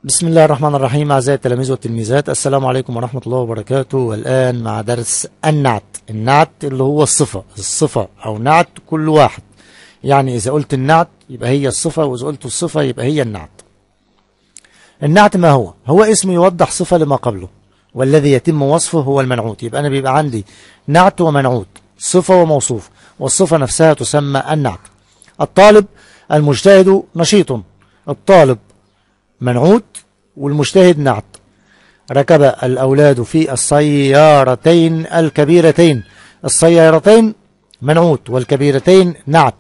بسم الله الرحمن الرحيم أعزائي التلاميذ والتلميذات السلام عليكم ورحمة الله وبركاته والآن مع درس النعت النعت اللي هو الصفة الصفة أو نعت كل واحد يعني إذا قلت النعت يبقى هي الصفة وإذا قلت الصفة يبقى هي النعت النعت ما هو هو اسم يوضح صفة لما قبله والذي يتم وصفه هو المنعوت يبقى أنا بيبقى عندي نعت ومنعوت صفة وموصوف والصفة نفسها تسمى النعت الطالب المجتهد نشيط الطالب منعوت والمجتهد نعت ركب الأولاد في السيارتين الكبيرتين السيارتين منعوت والكبيرتين نعت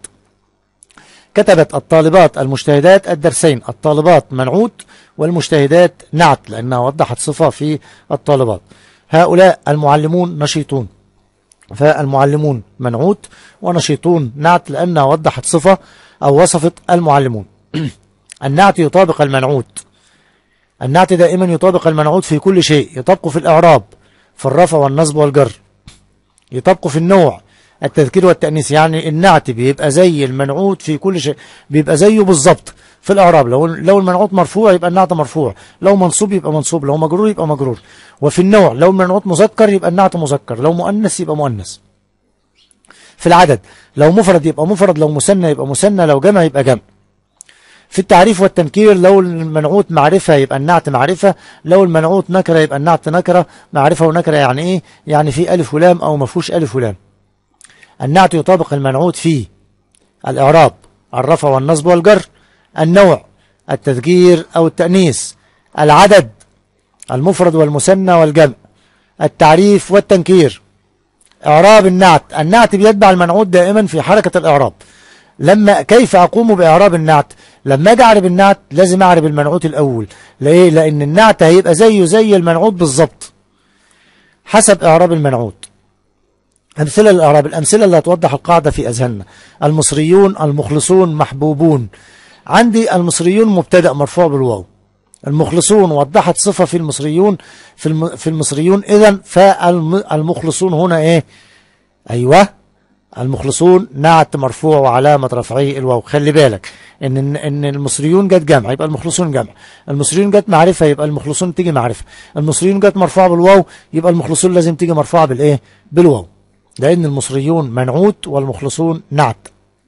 كتبت الطالبات المجتهدات الدرسين الطالبات منعوت والمجتهدات نعت لأنها وضحت صفة في الطالبات هؤلاء المعلمون نشيطون فالمعلمون منعوت ونشيطون نعت لأنها وضحت صفة أو وصفت المعلمون النعت يطابق المنعوت النعت دائما يطابق المنعوت في كل شيء يطابقه في الإعراب في الرفع والنصب والجر يطابقه في النوع التذكير والتأنيث يعني النعت بيبقى زي المنعوت في كل شيء بيبقى زيه بالظبط في الإعراب لو لو المنعوت مرفوع يبقى النعت مرفوع لو منصوب يبقى منصوب لو مجرور يبقى مجرور وفي النوع لو المنعوت مذكر يبقى النعت مذكر لو مؤنث يبقى مؤنث في العدد لو مفرد يبقى مفرد لو مثنى يبقى مثنى لو جمع يبقى جمع في التعريف والتنكير لو المنعوت معرفة يبقى النعت معرفة لو المنعوت نكرة يبقى النعت نكرة معرفة ونكرة يعني ايه يعني في ألف ولام أو ما فيهوش ألف ولام النعت يطابق المنعوت في الإعراب الرفع والنصب والجر النوع التذكير أو التأنيث العدد المفرد والمثنى والجمع التعريف والتنكير إعراب النعت النعت بيتبع المنعوت دائما في حركة الإعراب لما كيف أقوم بإعراب النعت لما أجي أعرب النعت لازم أعرب المنعوت الأول ليه لأن النعت هيبقى زيه زي المنعوت بالظبط حسب إعراب المنعوت أمثلة الإعراب الأمثلة اللي هتوضح القاعدة في أذهاننا المصريون المخلصون محبوبون عندي المصريون مبتدأ مرفوع بالواو المخلصون وضحت صفة في المصريون في في المصريون إذا فالمخلصون هنا إيه أيوه المخلصون نعت مرفوع وعلامة رفعه الواو خلي بالك ان ان المصريون جت جمع يبقى المخلصون جمع المصريون جت معرفة يبقى المخلصون تيجي معرفة المصريون جت مرفوعة بالواو يبقى المخلصون لازم تيجي مرفوعة بالايه بالواو لان المصريون منعوت والمخلصون نعت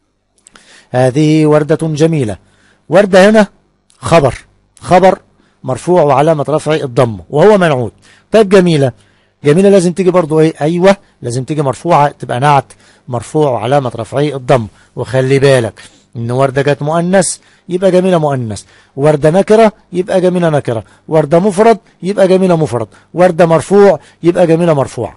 هذه وردة جميلة وردة هنا خبر خبر مرفوع وعلامة رفعه الضم وهو منعوت طيب جميلة جميلة لازم تيجي برضو ايه ايوه لازم تيجي مرفوعة تبقى نعت مرفوع وعلامة رفعه الضم وخلي بالك ان وردة جت مؤنث يبقى جميلة مؤنث وردة نكرة يبقى جميلة نكرة وردة مفرد يبقى جميلة مفرد وردة مرفوع يبقى جميلة مرفوع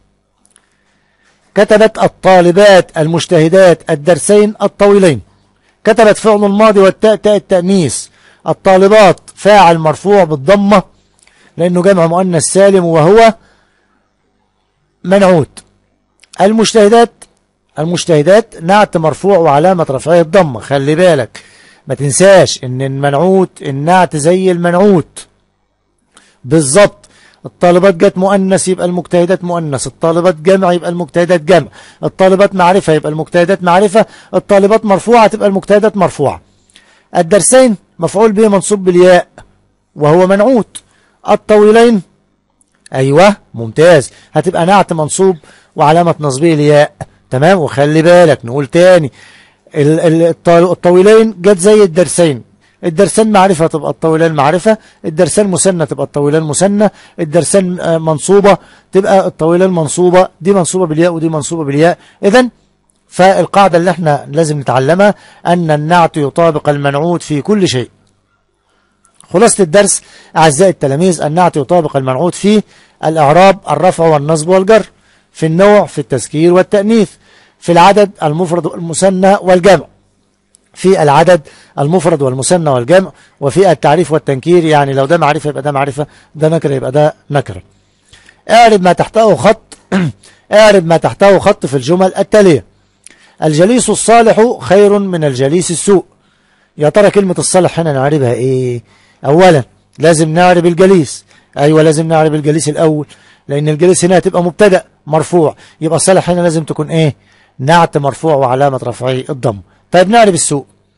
كتبت الطالبات المجتهدات الدرسين الطويلين كتبت فعل الماضي والتاء تاء التأنيث الطالبات فاعل مرفوع بالضمة لأنه جمع مؤنث سالم وهو منعوت المجتهدات المجتهدات نعت مرفوع وعلامة رفعه الضمة خلي بالك ما تنساش ان المنعوت النعت زي المنعوت بالظبط الطالبات جت مؤنث يبقى المجتهدات مؤنث الطالبات جمع يبقى المجتهدات جمع الطالبات معرفة يبقى المجتهدات معرفة الطالبات مرفوعة تبقى المجتهدات مرفوعة الدرسين مفعول به منصوب بالياء وهو منعوت الطويلين ايوه ممتاز هتبقى نعت منصوب وعلامة نصبه الياء تمام وخلي بالك نقول تاني الطويلين جت زي الدرسين الدرسان معرفة تبقى الطويلين معرفة الدرسان مسنة تبقى الطويلين مسنة الدرسان منصوبة تبقى الطويلين منصوبة دي منصوبة بالياء ودي منصوبة بالياء إذن فالقاعدة اللي احنا لازم نتعلمها أن النعت يطابق المنعوت في كل شيء خلاصة الدرس أعزائي التلاميذ النعت يطابق المنعوت في الإعراب الرفع والنصب والجر في النوع في التذكير والتأنيث في العدد المفرد والمثنى والجمع في العدد المفرد والمثنى والجمع وفي التعريف والتنكير يعني لو ده معرفة يبقى ده معرفة ده نكرة يبقى ده نكرة اعرب ما تحته خط اعرب ما تحته خط في الجمل التالية الجليس الصالح خير من الجليس السوء يا ترى كلمة الصالح هنا نعربها ايه اولا لازم نعرب الجليس ايوه لازم نعرب الجليس الاول لان الجليس هنا هتبقى مبتدا مرفوع يبقى الصالح هنا لازم تكون ايه نعت مرفوع وعلامة رفعه الضم طيب نعرب السوء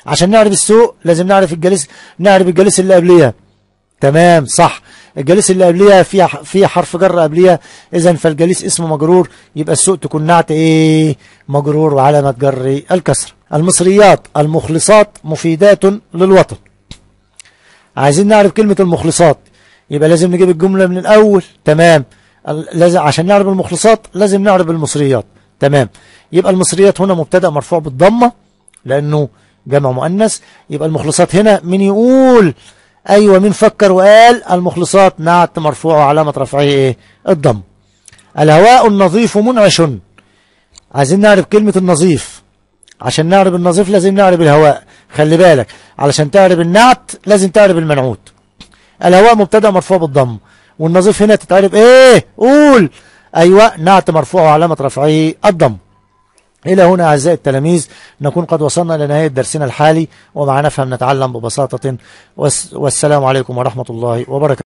عشان نعرف السوق لازم نعرف الجليس نعرف الجليس اللي قبليها تمام صح الجليس اللي قبليها فيها فيها حرف جر قبليها اذا فالجليس اسمه مجرور يبقى السوق تكون نعت ايه مجرور وعلامه جر الكسر المصريات المخلصات مفيدات للوطن عايزين نعرف كلمه المخلصات يبقى لازم نجيب الجمله من الاول تمام لازم عشان نعرف المخلصات لازم نعرف المصريات تمام يبقى المصريات هنا مبتدا مرفوع بالضمه لانه جمع مؤنث يبقى المخلصات هنا مين يقول ايوه مين فكر وقال المخلصات نعت مرفوع وعلامه رفعه ايه الضم الهواء النظيف منعش عايزين نعرف كلمه النظيف عشان نعرف النظيف لازم نعرف الهواء خلي بالك علشان تعرف النعت لازم تعرف المنعوت الهواء مبتدا مرفوع بالضم والنظيف هنا تتعرف ايه قول ايوه نعت مرفوع وعلامه رفعه الضم إلى هنا أعزائي التلاميذ نكون قد وصلنا لنهاية درسنا الحالي ومع نفهم نتعلم ببساطة والسلام عليكم ورحمة الله وبركاته